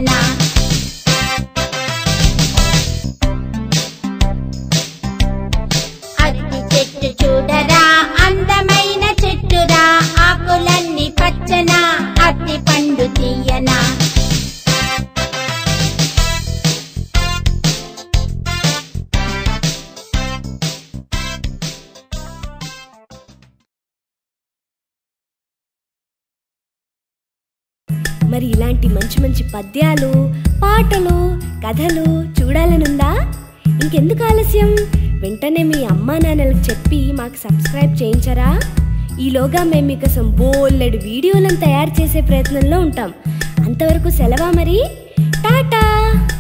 తీయనా అరటి చెట్టు చూడరా అందమైన చెట్టురా ఆకులన్నీ పచ్చన అరటి పండు తీయనా మరి ఇలాంటి మంచి మంచి పద్యాలు పాటలు కథలు చూడాలనుందా ఇంకెందుకు ఆలస్యం వెంటనే మీ అమ్మా నాన్నలకు చెప్పి మాకు సబ్స్క్రైబ్ చేయించరా ఈలోగా మేము మీకోసం బోల్లెడు వీడియోలను తయారు చేసే ప్రయత్నంలో ఉంటాం అంతవరకు సెలవా మరి టాటా